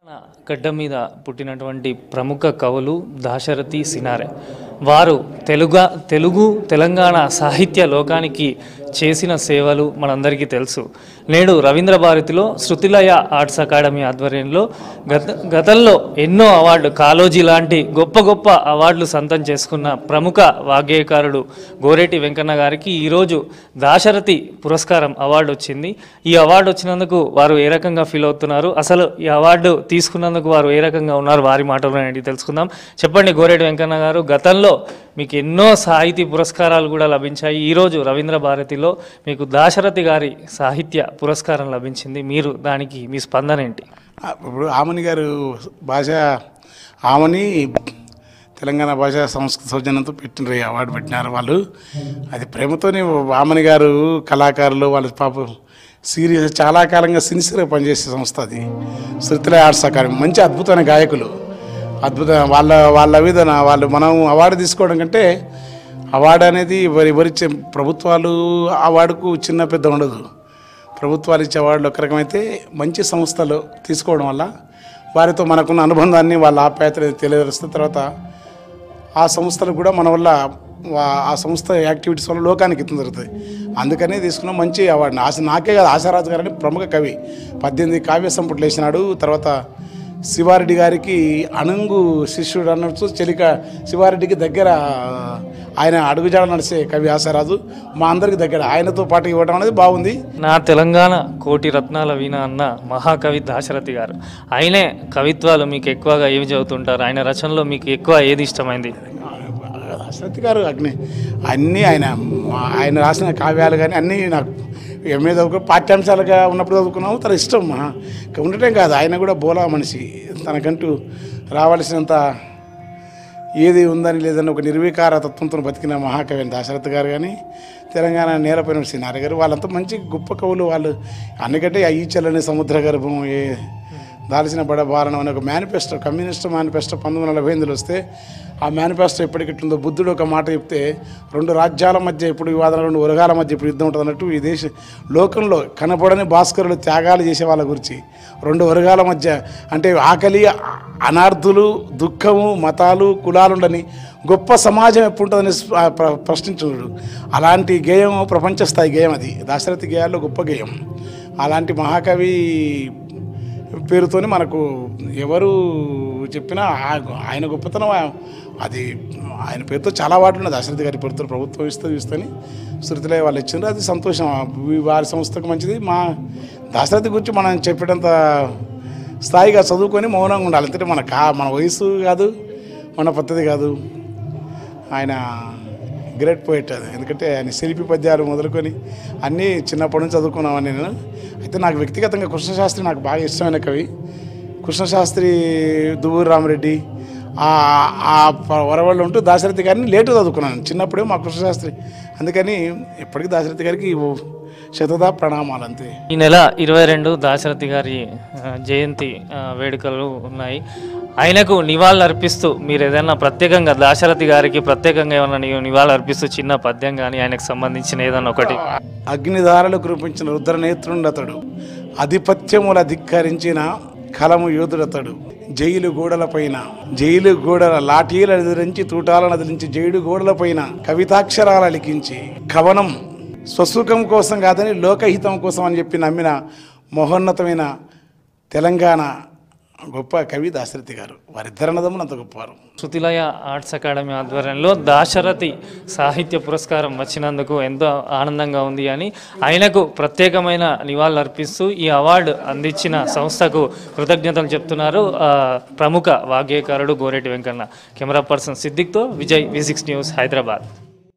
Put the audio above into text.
గడ్డ మీద పుట్టినటువంటి ప్రముఖ కవులు దాశరథి సినారె వారు తెలుగు తెలుగు తెలంగాణ సాహిత్య లోకానికి చేసిన సేవలు మనందరికీ తెలుసు నేడు రవీంద్ర భారతిలో శృతిలయ ఆర్ట్స్ అకాడమీ ఆధ్వర్యంలో గత గతంలో ఎన్నో అవార్డు కాలోజీ లాంటి గొప్ప గొప్ప అవార్డులు సొంతం చేసుకున్న ప్రముఖ వాగ్గేయకారుడు గోరేటి వెంకన్న గారికి ఈరోజు దాశరథి పురస్కారం అవార్డు వచ్చింది ఈ అవార్డు వచ్చినందుకు వారు ఏ రకంగా ఫీల్ అవుతున్నారు అసలు ఈ అవార్డు తీసుకున్నందుకు వారు ఏ రకంగా ఉన్నారు వారి మాటలు అడిగి తెలుసుకుందాం చెప్పండి గోరేటి వెంకన్న గారు గతంలో మీకు ఎన్నో సాహితీ పురస్కారాలు కూడా లభించాయి ఈరోజు రవీంద్ర భారతిలో మీకు దాశరథి గారి సాహిత్య పురస్కారం లభించింది మీరు దానికి మీ స్పందన ఏంటి ఆ, ఇప్పుడు ఆమని గారు భాష ఆమని తెలంగాణ భాష సంస్కృత సౌజన్యంతో పెట్టినారు ఈ అవార్డు పెట్టినారు వాళ్ళు అది ప్రేమతోనే ఆమని గారు కళాకారులు వాళ్ళ పాప సీరియస్ చాలా కాలంగా సిన్సియర్గా పనిచేసే సంస్థ అది శృతిలయ ఆర్ట్స్ అకాడమీ మంచి అద్భుతమైన గాయకులు అద్భుత వాళ్ళ వాళ్ళ మీద నా- వాళ్ళు మనం అవార్డు తీసుకోవడం కంటే అవార్డు అనేది ఎవరి ఎవరిచ్చే ప్రభుత్వాలు అవార్డుకు చిన్న పెద్ద ఉండదు ప్రభుత్వాలు ఇచ్చే అవార్డులు ఒక రకమైతే మంచి సంస్థలు తీసుకోవడం వల్ల వారితో మనకున్న అనుబంధాన్ని వాళ్ళ ఆప్యాయతని తెలియజేస్తే తర్వాత ఆ సంస్థలు కూడా మన వల్ల వా- ఆ సంస్థ యాక్టివిటీస్ వల్ల లోకానికి ఇతం జరుగుతుంది అందుకనే తీసుకున్న మంచి అవార్డు ఆశ నాకే కాదు ఆశారాజు గారు అని ప్రముఖ కవి పద్దెనిమిది కావ్య సంపుట్లు వేసినాడు తర్వాత శివారెడ్డి గారికి అణంగు శిష్యుడు అన్నట్టు చెలిక శివారెడ్డికి దగ్గర ఆయన అడుగుజాడ నడిచే కవి ఆశారాజు మా అందరికి దగ్గర ఆయనతో పాటు ఇవ్వడం అనేది బాగుంది నా తెలంగాణ కోటి రత్నాల వీణ అన్న మహాకవి దాశరథి గారు ఆయనే కవిత్వాలు మీకు ఎక్కువగా ఏమి చదువుతుంటారు ఆయన రచనలో మీకు ఎక్కువ ఏది ఇష్టమైంది అశ్వతి గారు అగ్ని అన్నీ ఆయన మా- ఆయన రాసిన కావ్యాలు కానీ అన్నీ నాకు ఎంఏ చదువుకో పాఠ్యాంశాలుగా ఉన్నప్పుడు చదువుకున్నాము తన ఇష్టం మా ఇక ఉండటం కాదు ఆయన కూడా బోలా మనిషి తనకంటూ రావాల్సినంత ఏది ఉందని లేదని ఒక నిర్వీకార తత్వంతో బతికిన మహాకవి అయిన దాశరథ్ గారు కానీ తెలంగాణ నేలపైన సినారి గారు వాళ్ళంతా మంచి గొప్ప కవులు వాళ్ళు అన్నికంటే ఈ చల్లని సముద్ర గర్భం ఏ దాల్చిన బడ బారణం అనే ఒక మేనిఫెస్టో కమ్యూనిస్ట్ మేనిఫెస్టో పంతొమ్మిది వందల నలభై ఎనిమిదిలో వస్తే ఆ మేనిఫెస్టో ఎప్పటికెట్లుందో బుద్ధుడు ఒక మాట చెప్తే రెండు రాజ్యాల మధ్య ఇప్పుడు వివాదం రెండు వర్గాల మధ్య ఇప్పుడు యుద్ధం ఉంటుంది అన్నట్టు ఈ దేశ లోకంలో కనపడని భాస్కరులు త్యాగాలు చేసే వాళ్ళ గురించి రెండు వర్గాల మధ్య అంటే ఆకలి అనార్థులు దుఃఖము మతాలు కులాలుండని గొప్ప సమాజం ఎప్పుడు ఉంటుందని స్ప- ప్ర- ప్రశ్నించుడు అలాంటి గేయం ప్రపంచ స్థాయి గేయం అది దాశరథి గేయాల్లో గొప్ప గేయం అలాంటి మహాకవి పేరుతోని మనకు ఎవరు చెప్పినా ఆ- ఆయన గొప్పతనం ఆ- అది ఆయన పేరుతో చాలా వాటి ఉన్నది దశరథి గారి పేరుతో ప్రభుత్వం ఇస్తూ ఇస్తూని శృతిలో వాళ్ళు ఇచ్చిండ్రు అది సంతోషం ఆ వారి సంస్థకు మంచిది మా దశరథి గురించి మనం చెప్పేటంత స్థాయిగా చదువుకొని మౌనంగా ఉండాలి ఎందుకంటే మన కా మన వయసు కాదు మన పద్ధతి కాదు ఆయన గ్రేట్ పోయిట్ అది ఎందుకంటే ఆయన శిల్పి పద్యాలు మొదలుకొని అన్నీ చిన్నప్పటి నుంచి చదువుకున్నామని నేను అయితే నాకు వ్యక్తిగతంగా కృష్ణశాస్త్రి నాకు బాగా ఇష్టమైన కవి కృష్ణశాస్త్రి దువ్వూరు రామరెడ్డి ఆ ఆ ప- వరవళ్ళు ఉంటూ దాశరథి గారిని లేటు చదువుకున్నాను చిన్నప్పుడే మా కృష్ణశాస్త్రి అందుకని ఎప్పటికీ దాశరథి గారికి ఓ శతదా ప్రణామాలు అంతే ఈ నెల ఇరవై రెండు దాశరథి గారి ఆ, జయంతి ఆ, వేడుకలు ఉన్నాయి ఆయనకు నివాళులు అర్పిస్తూ మీరు ఏదైనా ప్రత్యేకంగా దాశరథి గారికి ప్రత్యేకంగా ఏమైనా ని- నివాళులు అర్పిస్తూ చిన్న పద్యం కానీ ఆయనకు సంబంధించిన ఏదైనా ఒకటి అగ్నిధారలు కురిపించిన రుద్రనేత్రుండతడు ఆధిపత్యముల ధిక్కరించిన కలము యోధుడతడు జైలు గోడలపైన జైలు గోడల లాఠీల ఎదిరించి తూటాలను అదిలించి జైలు గోడలపైన కవితాక్షరాలు అలికించి కవనం స్వసుఖం కోసం కాదని లోకహితం కోసం అని చెప్పి నమ్మిన మహోన్నతమైన తెలంగాణ గొప్ప కవి దాశరథి గారు వారిద్దరు అన్నదమ్ములు అంత గొప్పవారు శృతిలయ ఆర్ట్స్ అకాడమీ ఆధ్వర్యంలో దాశరథి సాహిత్య పురస్కారం వచ్చినందుకు ఎంతో ఆనందంగా ఉంది అని ఆయనకు ప్రత్యేకమైన నివాళులు అర్పిస్తూ ఈ అవార్డు అందించిన సంస్థకు కృతజ్ఞతలు చెప్తున్నారు ఆ, ప్రముఖ వాగ్గేయకారుడు గోరెటి వెంకన్న కెమెరా పర్సన్ సిద్దిక్తో Vijay V six news Hyderabad